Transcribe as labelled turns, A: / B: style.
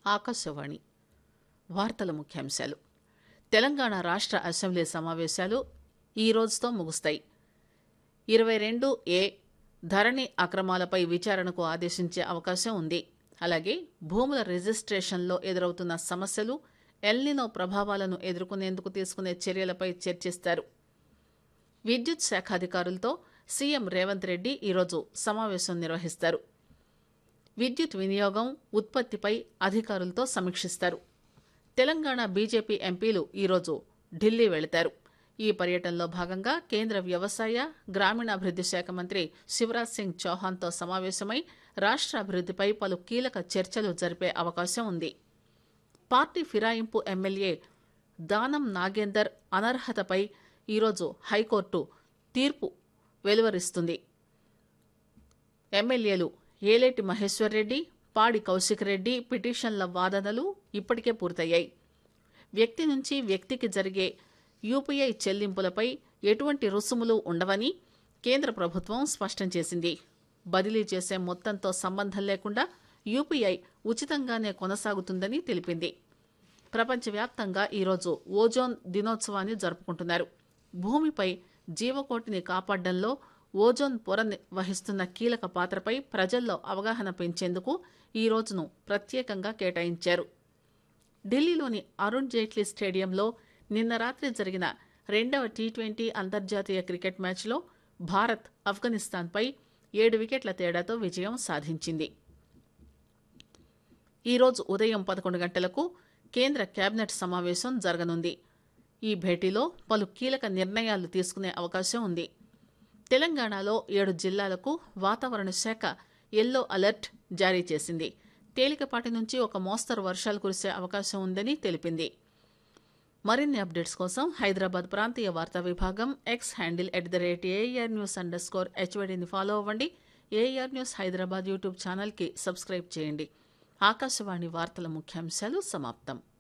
A: ఆకాశవాణి వార్తల ముఖ్యాంశాలు తెలంగాణ రాష్ట్ర అసెంబ్లీ సమావేశాలు ఈ రోజుతో ముగుస్తాయి ఇరవై రెండు ఏ ధరణి అక్రమాలపై విచారణకు ఆదేశించే అవకాశం ఉంది అలాగే భూముల రిజిస్ట్రేషన్లో ఎదురవుతున్న సమస్యలు ఎల్నినో ప్రభావాలను ఎదుర్కొనేందుకు తీసుకునే చర్యలపై చర్చిస్తారు విద్యుత్ శాఖ అధికారులతో సీఎం రేవంత్ రెడ్డి ఈరోజు సమావేశం నిర్వహిస్తారు విద్యుత్ వినియోగం ఉత్పత్తిపై అధికారులతో సమీక్షిస్తారు తెలంగాణ బీజేపీ ఎంపీలు ఈరోజు ఢిల్లీ వెళతారు ఈ పర్యటనలో భాగంగా కేంద్ర వ్యవసాయ గ్రామీణాభివృద్ది శాఖ మంత్రి శివరాజ్ సింగ్ చౌహాన్తో సమావేశమై రాష్ట్ర అభివృద్దిపై పలు కీలక చర్చలు జరిపే అవకాశం ఉంది పార్టీ ఫిరాయింపు ఎమ్మెల్యే దానం నాగేందర్ అనర్హతపై ఈరోజు హైకోర్టు తీర్పు వెలువరిస్తుంది ఎమ్మెల్యేలు ఏలేటి మహేశ్వర్ రెడ్డి పాడి కౌశిక్ రెడ్డి పిటిషన్ల వాదనలు ఇప్పటికే పూర్తయ్యాయి వ్యక్తి నుంచి వ్యక్తికి జరిగే యూపీఐ చెల్లింపులపై ఎటువంటి రుసుములు ఉండవని కేంద్ర ప్రభుత్వం స్పష్టం చేసింది బదిలీ చేసే మొత్తంతో సంబంధం లేకుండా యూపీఐ ఉచితంగానే కొనసాగుతుందని తెలిపింది ప్రపంచవ్యాప్తంగా ఈరోజు ఓజోన్ దినోత్సవాన్ని జరుపుకుంటున్నారు భూమిపై జీవకోటిని కాపాడడంలో ఓజోన్ పొర వహిస్తున్న కీలక పాత్రపై ప్రజల్లో అవగాహన పెంచేందుకు ఈ రోజును ప్రత్యేకంగా కేటాయించారు ఢిల్లీలోని అరుణ్ జైట్లీ స్టేడియంలో నిన్న రాత్రి జరిగిన రెండవ టీ ట్వంటీ అంతర్జాతీయ క్రికెట్ మ్యాచ్లో భారత్ ఆఫ్ఘనిస్తాన్పై ఏడు వికెట్ల తేడాతో విజయం సాధించింది ఈరోజు ఉదయం పదకొండు గంటలకు కేంద్ర కేబినెట్ సమావేశం జరగనుంది ఈ భేటీలో పలు కీలక నిర్ణయాలు తీసుకునే అవకాశం ఉంది తెలంగాణలో ఏడు జిల్లాలకు వాతావరణ శాఖ ఎల్లో అలర్ట్ జారీ చేసింది తేలికపాటి నుంచి ఒక మోస్తరు వర్షాలు కురిసే అవకాశం ఉందని తెలిపింది మరిన్ని అప్డేట్స్ కోసం హైదరాబాద్ ప్రాంతీయ వార్తా విభాగం X handle at the rate AIR news underscore స్కోర్ హెచ్వడిని ఫాలో అవ్వండి ఏఆర్ న్యూస్ హైదరాబాద్ యూట్యూబ్ ఛానల్కి సబ్స్క్రైబ్ చేయండి ఆకాశవాణి వార్తల ముఖ్యాంశాలు సమాప్తం